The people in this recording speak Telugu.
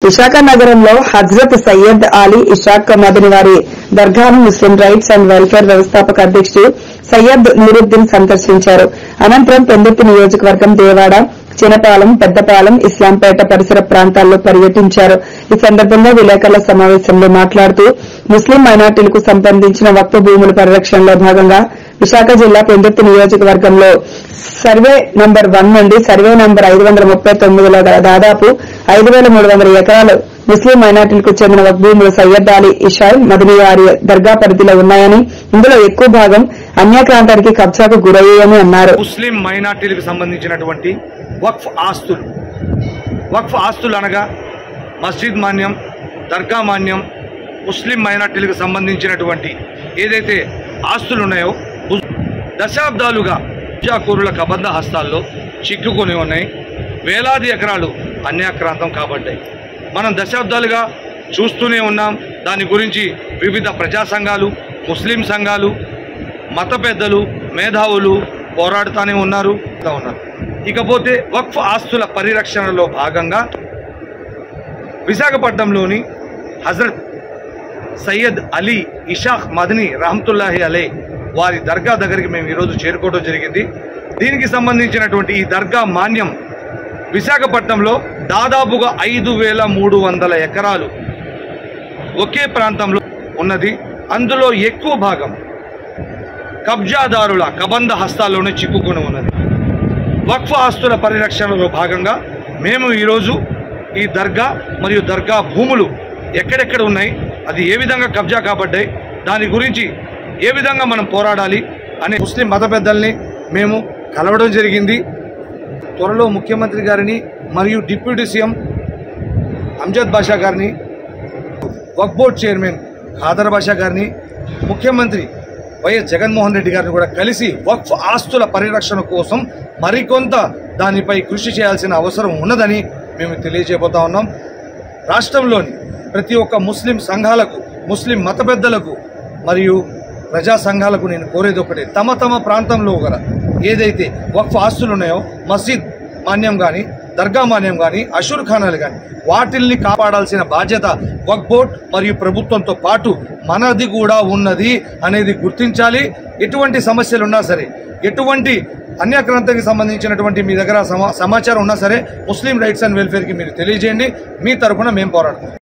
విశాఖ నగరంలో హజ్రత్ సయ్యద్ అలీ ఇషాక్ మదని వారి దర్గాను ముస్లిం రైట్స్ అండ్ వెల్ఫేర్ వ్యవస్థాపక అధ్యక్షుడు సయ్యద్ నూరుద్దీన్ సందర్శించారు అనంతరం పెందుర్తి నియోజకవర్గం దేవాడ చినపాలెం పెద్దపాలెం ఇస్లాంపేట పరిసర ప్రాంతాల్లో పర్యటించారు ఈ సందర్భంగా విలేకరుల సమావేశంలో మాట్లాడుతూ ముస్లిం మైనార్టీలకు సంబంధించిన వక్ఫ్ భూముల పరిరక్షణలో భాగంగా విశాఖ జిల్లా పెందుర్తి నియోజకవర్గంలో సర్వే నంబర్ వన్ నుండి సర్వే నంబర్ ఐదు వందల ముప్పై తొమ్మిదిలో గల దాదాపు ఐదు వేల మూడు వందల ఎకరాలు ముస్లిం మైనార్టీలకు చెందిన వక్ఫ్ భూములు సయ్యద్ అలీ ఇషాయ్ మదనీయారి దర్గా పరిధిలో ఉన్నాయని ఇందులో ఎక్కువ భాగం అన్యాక్రాంతానికి కబ్జాకు గురయ్యాయని అన్నారు ముస్లిం మైనార్టీలకు సంబంధించినటువంటి వక్ఫ్ ఆస్తులు వక్ఫ్ ఆస్తులు అనగా మస్జిద్ మాన్యం దర్గా మాన్యం ముస్లిం మైనార్టీలకు సంబంధించినటువంటి ఏదైతే ఆస్తులు ఉన్నాయో ము- దశాబ్దాలుగా పూజాకూరుల కబంధ హస్తాల్లో చిక్కుకొని ఉన్నాయి వేలాది ఎకరాలు అన్యాక్రాంతం కాబడ్డాయి మనం దశాబ్దాలుగా చూస్తూనే ఉన్నాం దాని గురించి వివిధ ప్రజా సంఘాలు ముస్లిం సంఘాలు మత పెద్దలు మేధావులు పోరాడుతూనే ఉన్నారు తా ఉన్నారు ఇకపోతే వక్ఫ్ ఆస్తుల పరిరక్షణలో భాగంగా విశాఖపట్నంలోని హజరత్ సయ్యద్ అలీ ఇషాక్ మదనీ రహమతుల్లాహి అలే వారి దర్గా దగ్గరికి మేము ఈరోజు చేరుకోవడం జరిగింది దీనికి సంబంధించినటువంటి ఈ దర్గా మాన్యం విశాఖపట్నంలో దాదాపుగా ఐదు వేల మూడు వందల ఎకరాలు ఒకే ప్రాంతంలో ఉన్నది అందులో ఎక్కువ భాగం కబ్జాదారుల కబంధ హస్తాల్లోనే చిక్కుకొని ఉన్నది వక్ఫ్ ఆస్తుల పరిరక్షణలో భాగంగా మేము ఈరోజు ఈ దర్గా మరియు దర్గా భూములు ఎక్కడెక్కడ ఉన్నాయి అది ఏ విధంగా కబ్జా కాబడ్డాయి దాని గురించి ఏ విధంగా మనం పోరాడాలి అనే ముస్లిం మత పెద్దల్ని మేము కలవడం జరిగింది త్వరలో ముఖ్యమంత్రి గారిని మరియు డిప్యూటీ సీఎం అంజద్ బాషా గారిని వక్ బోర్డ్ చైర్మన్ ఖాదర్ బాషా గారిని ముఖ్యమంత్రి వైఎస్ జగన్మోహన్ రెడ్డి గారిని కూడా కలిసి వక్ఫ్ ఆస్తుల పరిరక్షణ కోసం మరికొంత దానిపై కృషి చేయాల్సిన అవసరం ఉన్నదని మేము తెలియజేయబోతా ఉన్నాం రాష్ట్రంలోని ప్రతి ఒక్క ముస్లిం సంఘాలకు ముస్లిం మత పెద్దలకు మరియు ప్రజా సంఘాలకు నేను కోరేది ఒకటే తమ తమ ప్రాంతంలో గల ఏదైతే వక్ఫ్ ఆస్తులు ఉన్నాయో మసీద్ మాన్యం కానీ దర్గా మాన్యం కానీ అషూర్ ఖానాలు కానీ వాటిల్ని కాపాడాల్సిన బాధ్యత వక్ బోర్డ్ మరియు ప్రభుత్వంతో పాటు మనది కూడా ఉన్నది అనేది గుర్తించాలి ఎటువంటి సమస్యలు ఉన్నా సరే ఎటువంటి అన్యాక్రాంతకి సంబంధించినటువంటి మీ దగ్గర సమా- సమాచారం ఉన్నా సరే ముస్లిం రైట్స్ అండ్ వెల్ఫేర్కి మీరు తెలియజేయండి మీ తరఫున మేము పోరాడతాం